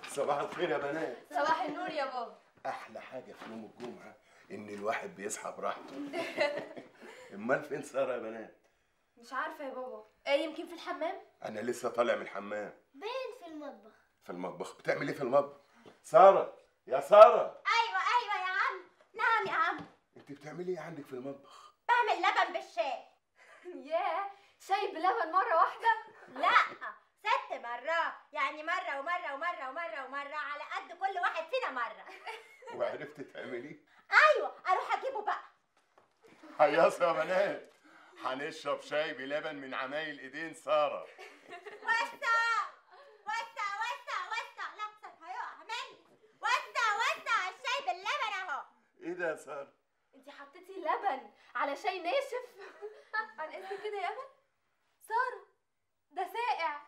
صباح الخير يا بنات صباح النور يا بابا احلى حاجه في يوم الجمعه ان الواحد بيصحى براحته امال فين ساره يا بنات مش عارفه يا بابا ايه يمكن في الحمام انا لسه طالع من الحمام باين في المطبخ في المطبخ بتعمل ايه في المطبخ ساره يا ساره ايوه ايوه يا عم نعم يا عم انت بتعملي ايه عندك في المطبخ بعمل لبن بالشاي ياه شاي بلبن مره واحده لا ست مرات يعني مرة ومرة ومرة ومرة ومرة على قد كل واحد فينا مرة وعرفت تعمليه ايوه اروح اجيبه بقى هيص يا بنات هنشرب شاي بلبن من عمايل ايدين ساره وسع وسع وسع وسع لحظة هيقع مني وسع وسع الشاي باللبن اهو ايه ده يا ساره انت حطيتي لبن على شاي ناشف عن اذن كده يا امل ساره ده ساقع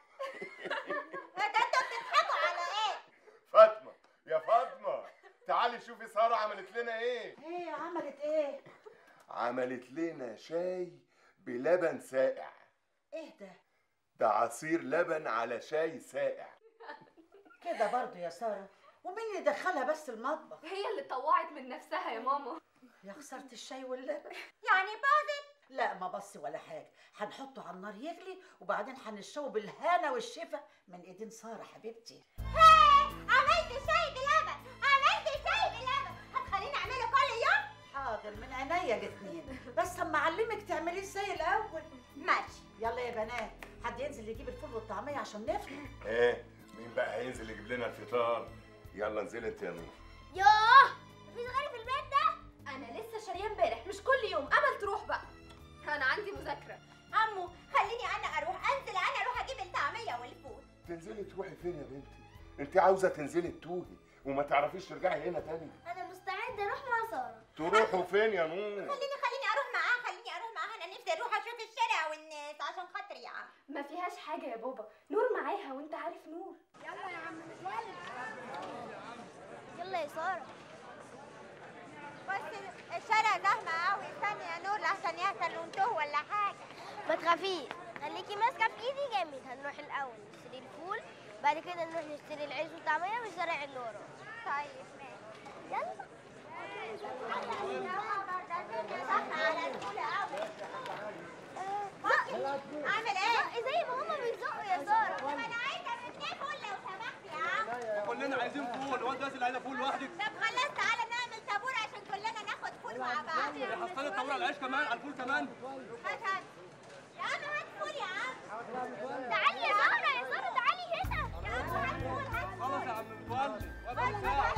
ده انتوا بتضحكوا على ايه فاطمه يا فاطمه تعالي شوفي ساره عملت لنا ايه ايه عملت ايه؟ عملت لنا شاي بلبن ساقع ايه ده؟ ده عصير لبن على شاي ساقع كده برضه يا ساره ومين يدخلها بس المطبخ؟ هي اللي طوعت من نفسها يا ماما يا خساره الشاي واللبن يعني باظت لا ما بص ولا حاجه هنحطه على النار يغلي وبعدين هنشربه بالهنا والشفا من ايدين ساره حبيبتي هاي عملت شاي بلبن عملت شاي بلبن هتخليني اعمله كل يوم حاضر من عينيا الاتنين بس اما اعلمك تعمليه ازاي الاول ماشي يلا يا بنات حد ينزل يجيب الفول والطعميه عشان نفطر ايه مين بقى هينزل يجيب لنا الفطار يلا انزلي انت يا نور يوه مفيش غيري في البيت ده انا لسه شاريه امبارح مش كل يوم امل تروح بقى انا عندي مذاكره عمو خليني انا اروح انزل انا اروح اجيب الطعميه والفول تنزلي تروحي فين يا بنتي انت عاوزه تنزلي تتوهي وما تعرفيش ترجعي هنا تاني انا مستعده اروح مع ساره تروحوا فين يا نور خليني خليني اروح معاها خليني اروح معاها انا نفسي اروح اشوف الشارع والناس عشان خاطري يا عم ما فيهاش حاجه يا بابا نور معاها وانت عارف نور يلا يا عم نتولد يلا يا ساره بس الشارع زحمه قوي استني يا نور لحسن يحصل ونتوه ولا حاجه ما تخافيش خليكي ماسكه في ايدي جامد هنروح الاول نشتري الفول بعد كده نروح نشتري العيش والطعميه من شارع النور طيب ماشي يلا عامل ايه؟ زي ما هما بيزقوا يا ساره طب انا عايزه من اتنين فول لو سمحت يا عم كلنا عايزين فول هو انت بس اللي عايزه فول لوحدك طب خلاص تعالى نعمل طابور عشان كلنا ناخد فول مع بعض حصلت الطاوله على العيش كمان على الفول كمان هات هات يا عم هات فول يا عم تعالي يا ساره يا ساره تعالي هنا يا عم هات فول هات خلاص يا عم متولي وقت الساعه